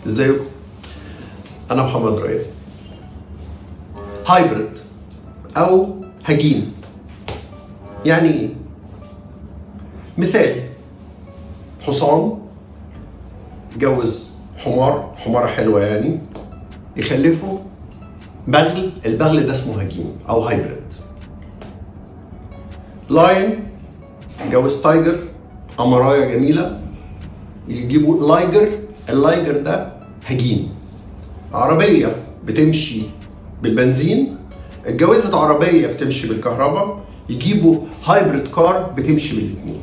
ازيكم انا محمد ريان هايبرد او هجين يعني ايه مثال حصان جوز حمار حمارة حلوة يعني يخلفوا بغل البغل ده اسمه هجين او هايبرد لاين جوز تايجر أمراية جميلة يجيبوا لايجر اللايجر ده هجين عربية بتمشي بالبنزين اتجوزت عربية بتمشي بالكهرباء يجيبوا هايبرد كار بتمشي بالاثنين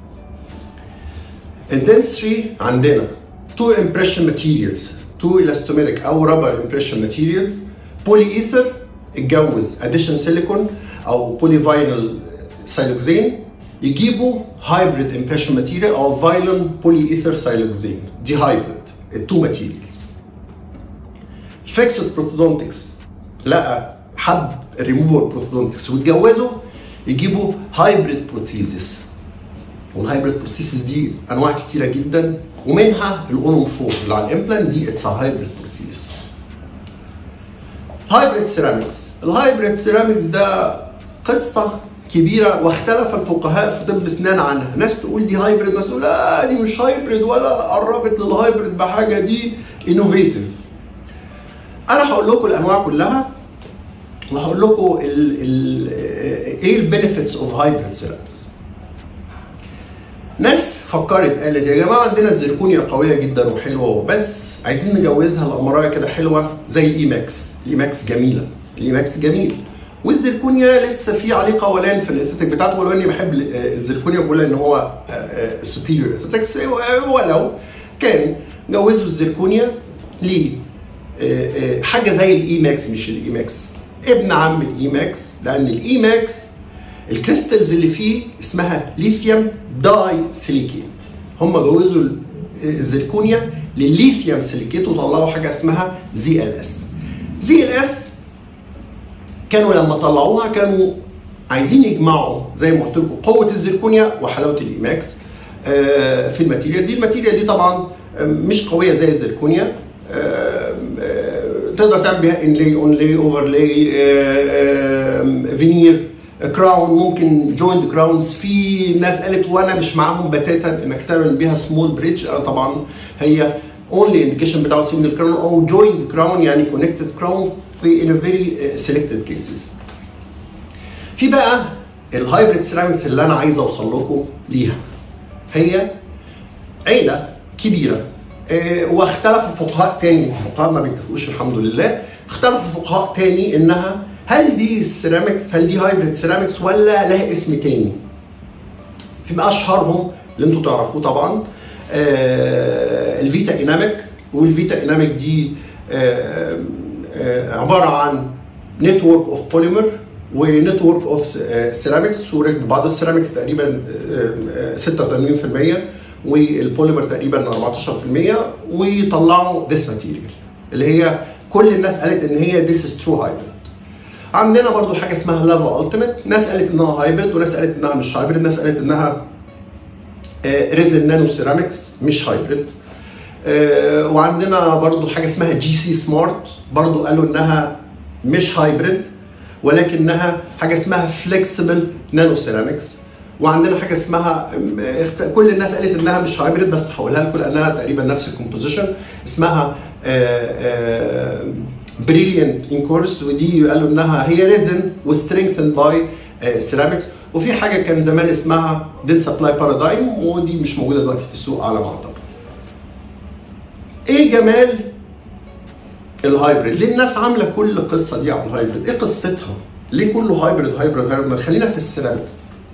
الدنسري عندنا تو امبريشن ماتيريالز تو الاستوميريك او رابر امبريشن ماتيريالز بولي ايثر اتجوز اديشن سيليكون او بولي فاينل سايلوكزين يجيبوا هايبريد امبريشن ماتيريال او فايلون بولي ايثر سايلوكزين دي هايبريد التو ماتيريالز فيكسد بروثودونتكس لقى حب ريموفر بروثودونتكس واتجوزوا يجيبوا هايبريد بروثيزس والهايبريد بروثيسس دي انواع كتيره جدا ومنها الاونوم 4 اللي على الامبلانت دي اتس هايبريد بروثيسس هايبريد سيراميكس الهايبريد سيراميكس ده قصه كبيره واختلف الفقهاء في طب اسنان عنها ناس تقول دي هايبريد ناس تقول لا دي مش هايبريد ولا قربت للهايبريد بحاجه دي انوفيتيف انا هقول لكم الانواع كلها وهقول لكم ال ال ايه البنفيتس اوف هايبريد سيراميكس ناس فكرت قالت يا جماعه عندنا الزركونيا قويه جدا وحلوه بس عايزين نجوزها لامرايه كده حلوه زي الاي ماكس الاي ماكس جميله الاي ماكس جميل والزركونيا لسه في عليه قولان في الاثيتك بتاعته ولو اني بحب الزركونيا بقول ان هو سوبيريور اثيتكس ولو كان جوزوا الزركونيا ل حاجه زي الاي ماكس مش الاي ماكس ابن عم الاي ماكس لان الاي ماكس الكريستالز اللي فيه اسمها ليثيوم داي سيليكيت هم جوزوا الزركونيا للليثيوم سيليكيت وطلعوا حاجه اسمها زي ال اس زي ال اس كانوا لما طلعوها كانوا عايزين يجمعوا زي ما قلت لكم قوه الزركونيا وحلاوه الايماكس في الماتيريال دي الماتيريال دي طبعا مش قويه زي الزركونيا تقدر تعمل بيها انلي اونلي اوفرلاي فينير كراون ممكن جوينت كراونز في ناس قالت وانا مش معاهم بتاتا انك تعمل بيها سمول بريدج طبعا هي اونلي انديكيشن بتاعه سنجل كراون او جوينت كراون يعني كونكتد كراون في in a very selected cases. في بقى الهايبريد سيراميكس اللي انا عايز اوصل لكم ليها هي عيله كبيره اه واختلف الفقهاء تاني الفقهاء ما بيتفقوش الحمد لله اختلف الفقهاء تاني انها هل دي السيراميكس هل دي هايبريد سيراميكس ولا لها اسم تاني في اشهرهم اللي انتوا تعرفوه طبعا اه الفيتا اناميك والفيتا اناميك دي اه عباره عن نتورك اوف بوليمر ونتورك اوف سيراميكس وركب بعض السيراميكس تقريبا 86% والبوليمر تقريبا 14% ويطلعوا ذس ماتيريال اللي هي كل الناس قالت ان هي ذس از ترو هايبريد عندنا برضو حاجه اسمها لافا التيميت ناس قالت انها هايبريد وناس قالت انها مش هايبريد ناس قالت انها ريزن نانو سيراميكس مش هايبريد آه وعندنا برضو حاجه اسمها جي سي سمارت برضو قالوا انها مش هايبريد ولكنها حاجه اسمها فليكسبل نانو سيراميكس وعندنا حاجه اسمها كل الناس قالت انها مش هايبريد بس هقولها لكم لانها تقريبا نفس الكومبوزيشن اسمها بريليانت انكورس ودي قالوا انها هي ريزن وسترينثن باي سيراميكس وفي حاجه كان زمان اسمها دين سبلاي بارادايم ودي مش موجوده دلوقتي في السوق على ما اعتقد ايه جمال الهايبريد؟ ليه الناس عامله كل القصه دي على الهايبريد؟ ايه قصتها؟ ليه كله هايبريد هايبريد هايبريد؟ ما خلينا في السيراميكس.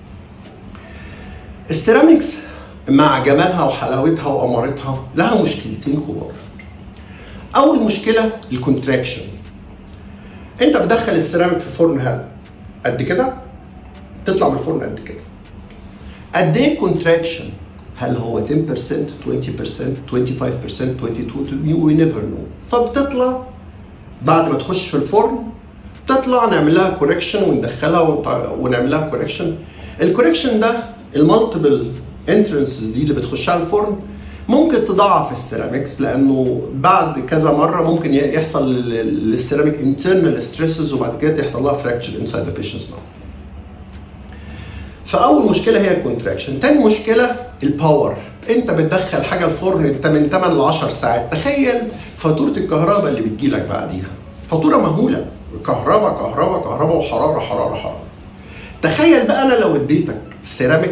السيراميكس مع جمالها وحلاوتها وامارتها لها مشكلتين كبار. اول مشكله الكونتراكشن. انت بتدخل السيراميك في فرن هل قد كده تطلع من الفرن قد كده. قد ايه كونتراكشن؟ هل هو 10% 20% 25% 22 وي نيفر نو فبتطلع بعد ما تخش في الفرن تطلع نعمل لها كوركشن وندخلها ونعمل لها كوركشن الكوركشن ده المالتيبل انترنسز دي اللي بتخشها الفرن ممكن تضاعف السيراميكس لانه بعد كذا مره ممكن يحصل للسيراميك انترنال ستريسز وبعد كده يحصل لها فراكشر انسايد ذا بيشنتس ماوث فاول مشكله هي الكونتراكشن تاني مشكله الباور انت بتدخل حاجه الفرن انت من 8 ل 10 ساعات تخيل فاتوره الكهرباء اللي بتجيلك بعديها فاتوره مهوله كهرباء كهرباء كهرباء وحراره حراره حراره تخيل بقى انا لو اديتك سيراميك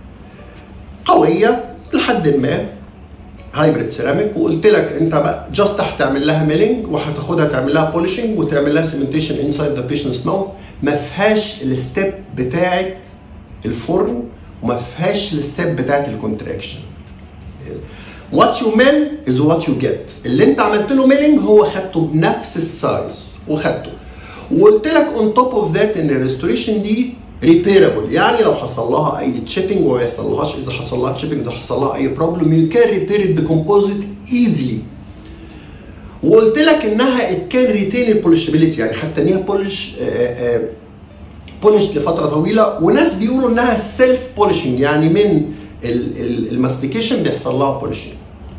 قويه لحد ما هايبريد سيراميك وقلت لك انت بقى جاست هتعمل لها ميلينج وهتاخدها تعمل لها بولشنج وتعمل لها سيمنتيشن انسايد ذا بيشنتس ماوث ما فيهاش الستيب بتاعه الفرن وما فيهاش الستيب بتاعه الكونتراكشن وات يو ميل از وات يو جيت اللي انت عملت له ميلينج هو خدته بنفس السايز وخدته وقلت لك اون توب اوف ذات ان الريستوريشن دي ريبيرابل يعني لو حصل لها اي تشيبنج وما يحصلهاش اذا حصل لها تشيبنج اذا حصل لها اي بروبلم يو كان ريبير ات بكومبوزيت ايزلي وقلت لك انها ات كان ريتين البولشابيلتي يعني حتى ان هي بولش بولش لفتره طويله وناس بيقولوا انها سيلف بولشنج يعني من الماستيكيشن بيحصل لها بولشنج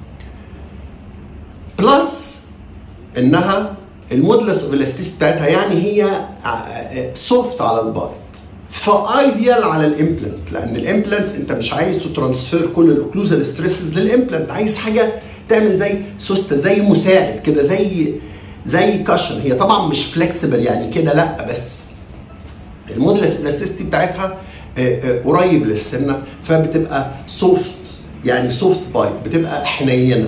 بلس انها المودلس اوف الاستيس بتاعتها يعني هي سوفت على البايت فايديال على الامبلانت لان الامبلانتس انت مش عايز ترانسفير كل الاوكلوزال ستريسز للامبلانت عايز حاجه تعمل زي سوسته زي مساعد كده زي زي كاشن هي طبعا مش فليكسبل يعني كده لا بس المودلس الاستيستي بتاعتها قريب للسنه فبتبقى سوفت يعني سوفت بايت بتبقى حنينه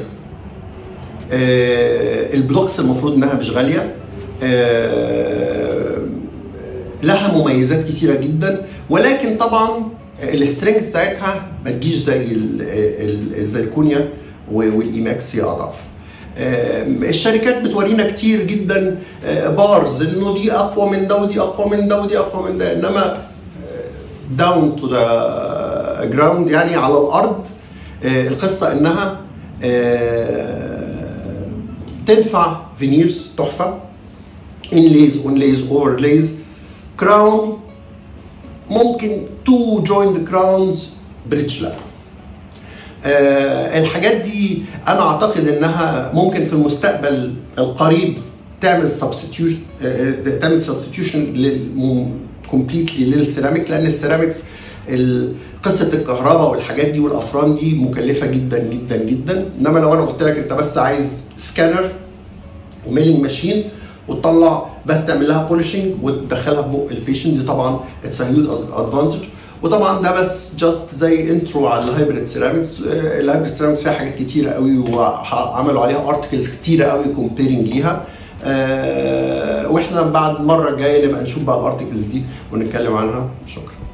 البلوكس المفروض انها مش غاليه لها مميزات كثيره جدا ولكن طبعا السترينث بتاعتها ما تجيش زي الزيركونيا والايماكس هي اضعف الشركات بتورينا كتير جدا بارز انه دي اقوى من ده ودي اقوى من ده ودي اقوى من ده انما داون تو ذا جراوند يعني على الارض القصه انها تنفع فينيرز تحفه انليز اونليز اوفرليز كراون ممكن تو جوين ذا كراونز بريدج لا أه الحاجات دي انا اعتقد انها ممكن في المستقبل القريب تعمل سبستيوشن أه تعمل سبستيوشن كومبليتلي للسيراميكس لان السيراميكس قصه الكهرباء والحاجات دي والافران دي مكلفه جدا جدا جدا انما لو انا قلت لك انت بس عايز سكانر وميلينج ماشين وتطلع بس تعمل لها بولشنج وتدخلها في بق البيشنت دي طبعا اتس هيوج ادفانتج وطبعا ده بس جاست زي انترو على الهايبريد سيراميكس الهايبريد سيراميكس فيها حاجات كتيره قوي وعملوا عليها ارتكلز كتيره قوي كومبيرنج ليها أه واحنا بعد المره الجايه نبقى نشوف بقى الارتكلز دي ونتكلم عنها شكرا